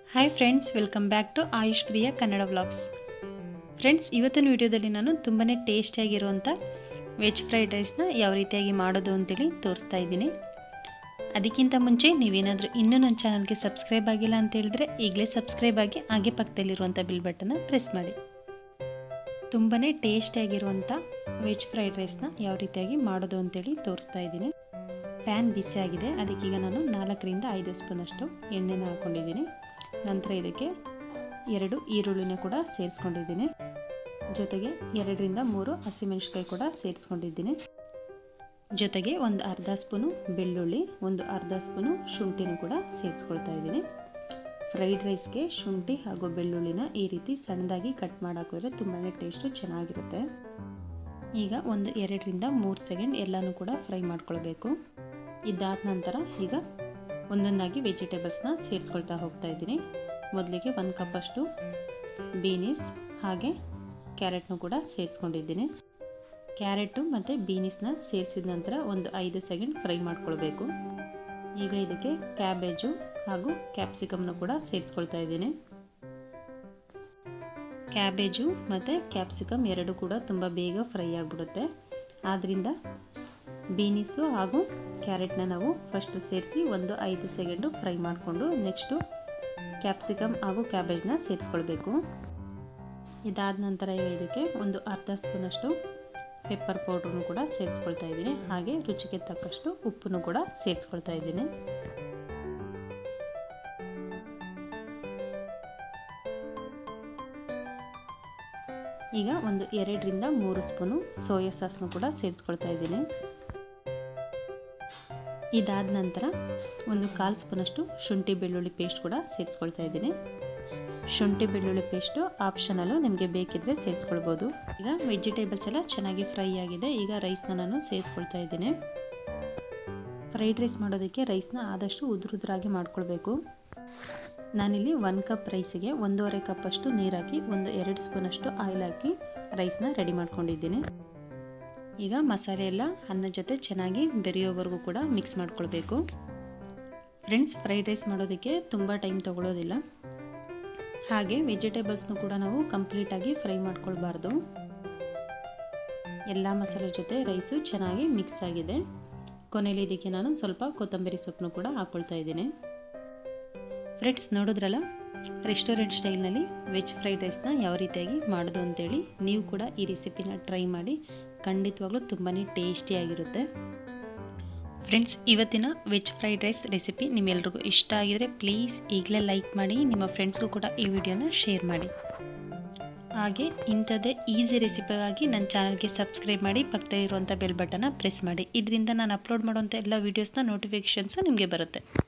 hi friends welcome back to Ayush Priya Kannada vlogs friends ಇವತ್ತಿನ ವಿಡಿಯೋದಲ್ಲಿ ನಾನು ತುಂಬಾ ಟೇಸ್ಟಿಯಾಗಿರುವಂಥ ವೆಜ್ ಫ್ರೈಡ್ ರೈಸ್ನ ಯಾವ ರೀತಿಯಾಗಿ ಮಾಡೋದು ಅಂತೇಳಿ ತೋರಿಸ್ತಾ ಇದ್ದೀನಿ ಅದಕ್ಕಿಂತ ಮುಂಚೆ ನೀವೇನಾದರೂ ಇನ್ನೂ ನನ್ನ ಚಾನಲ್ಗೆ ಸಬ್ಸ್ಕ್ರೈಬ್ ಆಗಿಲ್ಲ ಅಂತ ಹೇಳಿದ್ರೆ ಈಗಲೇ ಸಬ್ಸ್ಕ್ರೈಬ್ ಆಗಿ ಹಾಗೆ ಪಕ್ಕದಲ್ಲಿರುವಂಥ ಬಿಲ್ ಬಟನ್ನ ಪ್ರೆಸ್ ಮಾಡಿ ತುಂಬಾ ಟೇಸ್ಟಿಯಾಗಿರುವಂಥ ವೆಜ್ ಫ್ರೈಡ್ ರೈಸ್ನ ಯಾವ ರೀತಿಯಾಗಿ ಮಾಡೋದು ಅಂತೇಳಿ ತೋರಿಸ್ತಾ ಇದ್ದೀನಿ ಪ್ಯಾನ್ ಬಿಸಿ ಆಗಿದೆ ಅದಕ್ಕೀಗ ನಾನು ನಾಲ್ಕರಿಂದ ಐದು ಸ್ಪೂನಷ್ಟು ಎಣ್ಣೆನ ಹಾಕ್ಕೊಂಡಿದ್ದೀನಿ ನಂತರ ಇದಕ್ಕೆ ಎರಡು ಈರುಳ್ಳಿನ ಕೂಡ ಸೇರಿಸ್ಕೊಂಡಿದ್ದೀನಿ ಜೊತೆಗೆ ಎರಡರಿಂದ ಮೂರು ಹಸಿಮೆಣಸಿಕಾಯಿ ಕೂಡ ಸೇರಿಸ್ಕೊಂಡಿದ್ದೀನಿ ಜೊತೆಗೆ ಒಂದು ಅರ್ಧ ಸ್ಪೂನು ಬೆಳ್ಳುಳ್ಳಿ ಒಂದು ಅರ್ಧ ಸ್ಪೂನು ಶುಂಠಿನೂ ಕೂಡ ಸೇರಿಸ್ಕೊಳ್ತಾ ಇದ್ದೀನಿ ಫ್ರೈಡ್ ರೈಸ್ಗೆ ಶುಂಠಿ ಹಾಗೂ ಬೆಳ್ಳುಳ್ಳಿನ ಈ ರೀತಿ ಸಣ್ಣದಾಗಿ ಕಟ್ ಮಾಡಾಕಿದ್ರೆ ತುಂಬಾ ಟೇಸ್ಟು ಚೆನ್ನಾಗಿರುತ್ತೆ ಈಗ ಒಂದು ಎರಡರಿಂದ ಮೂರು ಸೆಕೆಂಡ್ ಎಲ್ಲನೂ ಕೂಡ ಫ್ರೈ ಮಾಡ್ಕೊಳ್ಬೇಕು ಇದಾದ ನಂತರ ಈಗ ಒಂದೊಂದಾಗಿ ವೆಜಿಟೇಬಲ್ಸ್ನ ಸೇರಿಸ್ಕೊಳ್ತಾ ಹೋಗ್ತಾ ಇದ್ದೀನಿ ಮೊದಲಿಗೆ ಒಂದು ಕಪ್ಪಷ್ಟು ಬೀನೀಸ್ ಹಾಗೆ ಕ್ಯಾರೆಟ್ನು ಕೂಡ ಸೇರಿಸ್ಕೊಂಡಿದ್ದೀನಿ ಕ್ಯಾರೆಟು ಮತ್ತು ಬೀನೀಸ್ನ ಸೇರಿಸಿದ ನಂತರ ಒಂದು ಐದು ಸೆಕೆಂಡ್ ಫ್ರೈ ಮಾಡ್ಕೊಳ್ಬೇಕು ಈಗ ಇದಕ್ಕೆ ಕ್ಯಾಬೇಜು ಹಾಗೂ ಕ್ಯಾಪ್ಸಿಕಮ್ನು ಕೂಡ ಸೇರಿಸ್ಕೊಳ್ತಾ ಇದ್ದೀನಿ ಕ್ಯಾಬೇಜು ಮತ್ತು ಕ್ಯಾಪ್ಸಿಕಮ್ ಎರಡು ಕೂಡ ತುಂಬ ಬೇಗ ಫ್ರೈ ಆಗಿಬಿಡುತ್ತೆ ಆದ್ದರಿಂದ ಬೀನೀಸು ಹಾಗೂ ಕ್ಯಾರೆಟ್ನ ನಾವು ಫಸ್ಟು ಸೇರಿಸಿ ಒಂದು ಐದು ಸೆಕೆಂಡು ಫ್ರೈ ಮಾಡಿಕೊಂಡು ನೆಕ್ಸ್ಟು ಕ್ಯಾಪ್ಸಿಕಮ್ ಹಾಗೂ ಕ್ಯಾಬೇಜ್ನ ಸೇರಿಸ್ಕೊಳ್ಬೇಕು ಇದಾದ ನಂತರ ಇದಕ್ಕೆ ಒಂದು ಅರ್ಧ ಸ್ಪೂನಷ್ಟು ಪೆಪ್ಪರ್ ಪೌಡ್ರನ್ನು ಕೂಡ ಸೇರಿಸ್ಕೊಳ್ತಾ ಇದ್ದೀನಿ ಹಾಗೆ ರುಚಿಗೆ ತಕ್ಕಷ್ಟು ಉಪ್ಪನ್ನು ಕೂಡ ಸೇರಿಸ್ಕೊಳ್ತಾ ಇದ್ದೀನಿ ಈಗ ಒಂದು ಎರಡರಿಂದ ಮೂರು ಸ್ಪೂನು ಸೋಯಾ ಸಾಸ್ನು ಕೂಡ ಸೇರಿಸ್ಕೊಳ್ತಾ ಇದ್ದೀನಿ ಇದಾದ ನಂತರ ಒಂದು ಕಾಲು ಸ್ಪೂನಷ್ಟು ಶುಂಠಿ ಬೆಳ್ಳುಳ್ಳಿ ಪೇಸ್ಟ್ ಕೂಡ ಸೇರಿಸ್ಕೊಳ್ತಾ ಇದ್ದೀನಿ ಶುಂಠಿ ಬೆಳ್ಳುಳ್ಳಿ ಪೇಸ್ಟು ಆಪ್ಷನಲ್ಲು ನಿಮಗೆ ಬೇಕಿದ್ದರೆ ಸೇರಿಸ್ಕೊಳ್ಬೋದು ಈಗ ವೆಜಿಟೇಬಲ್ಸ್ ಎಲ್ಲ ಚೆನ್ನಾಗಿ ಫ್ರೈ ಆಗಿದೆ ಈಗ ರೈಸ್ನ ನಾನು ಸೇರಿಸ್ಕೊಳ್ತಾ ಇದ್ದೀನಿ ಫ್ರೈಡ್ ರೈಸ್ ಮಾಡೋದಕ್ಕೆ ರೈಸ್ನ ಆದಷ್ಟು ಉದುರುದ್ರಾಗಿ ಮಾಡ್ಕೊಳ್ಬೇಕು ನಾನಿಲ್ಲಿ ಒಂದು ಕಪ್ ರೈಸಿಗೆ ಒಂದೂವರೆ ಕಪ್ಪಷ್ಟು ನೀರು ಹಾಕಿ ಒಂದು ಎರಡು ಸ್ಪೂನಷ್ಟು ಆಯಿಲ್ ಹಾಕಿ ರೈಸ್ನ ರೆಡಿ ಮಾಡ್ಕೊಂಡಿದ್ದೀನಿ ಈಗ ಮಸಾಲೆ ಎಲ್ಲ ಅನ್ನ ಜೊತೆ ಚೆನ್ನಾಗಿ ಬೆರೆಯೋವರೆಗೂ ಕೂಡ ಮಿಕ್ಸ್ ಮಾಡ್ಕೊಳ್ಬೇಕು ಫ್ರೆಂಡ್ಸ್ ಫ್ರೈಡ್ ರೈಸ್ ಮಾಡೋದಕ್ಕೆ ತುಂಬ ಟೈಮ್ ತೊಗೊಳ್ಳೋದಿಲ್ಲ ಹಾಗೆ ವೆಜಿಟೇಬಲ್ಸ್ನು ಕೂಡ ನಾವು ಕಂಪ್ಲೀಟಾಗಿ ಫ್ರೈ ಮಾಡ್ಕೊಳ್ಬಾರ್ದು ಎಲ್ಲ ಮಸಾಲೆ ಜೊತೆ ರೈಸು ಚೆನ್ನಾಗಿ ಮಿಕ್ಸ್ ಆಗಿದೆ ಕೊನೆಯಲ್ಲಿ ಇದಕ್ಕೆ ನಾನು ಸ್ವಲ್ಪ ಕೊತ್ತಂಬರಿ ಸೊಪ್ಪನ್ನು ಕೂಡ ಹಾಕ್ಕೊಳ್ತಾ ಇದ್ದೀನಿ ಫ್ರೆಂಡ್ಸ್ ನೋಡಿದ್ರಲ್ಲ ರೆಸ್ಟೋರೆಂಟ್ ಸ್ಟೈಲ್ನಲ್ಲಿ ವೆಜ್ ಫ್ರೈಡ್ ರೈಸ್ನ ಯಾವ ರೀತಿಯಾಗಿ ಮಾಡೋದು ಅಂತೇಳಿ ನೀವು ಕೂಡ ಈ ರೆಸಿಪಿನ ಟ್ರೈ ಮಾಡಿ ಖಂಡಿತವಾಗ್ಲೂ ತುಂಬಾ ಟೇಸ್ಟಿಯಾಗಿರುತ್ತೆ ಫ್ರೆಂಡ್ಸ್ ಇವತ್ತಿನ ವೆಜ್ ಫ್ರೈಡ್ ರೈಸ್ ರೆಸಿಪಿ ನಿಮ್ಮೆಲ್ರಿಗೂ ಇಷ್ಟ ಆಗಿದರೆ ಪ್ಲೀಸ್ ಈಗಲೇ ಲೈಕ್ ಮಾಡಿ ನಿಮ್ಮ ಫ್ರೆಂಡ್ಸ್ಗೂ ಕೂಡ ಈ ವಿಡಿಯೋನ ಶೇರ್ ಮಾಡಿ ಹಾಗೆ ಇಂಥದ್ದೇ ಈಸಿ ರೆಸಿಪಿಗಾಗಿ ನನ್ನ ಚಾನಲ್ಗೆ ಸಬ್ಸ್ಕ್ರೈಬ್ ಮಾಡಿ ಪಕ್ಕದಲ್ಲಿರುವಂಥ ಬೆಲ್ ಬಟನ್ನ ಪ್ರೆಸ್ ಮಾಡಿ ಇದರಿಂದ ನಾನು ಅಪ್ಲೋಡ್ ಮಾಡುವಂಥ ಎಲ್ಲ ವೀಡಿಯೋಸ್ನ ನೋಟಿಫಿಕೇಷನ್ಸು ನಿಮಗೆ ಬರುತ್ತೆ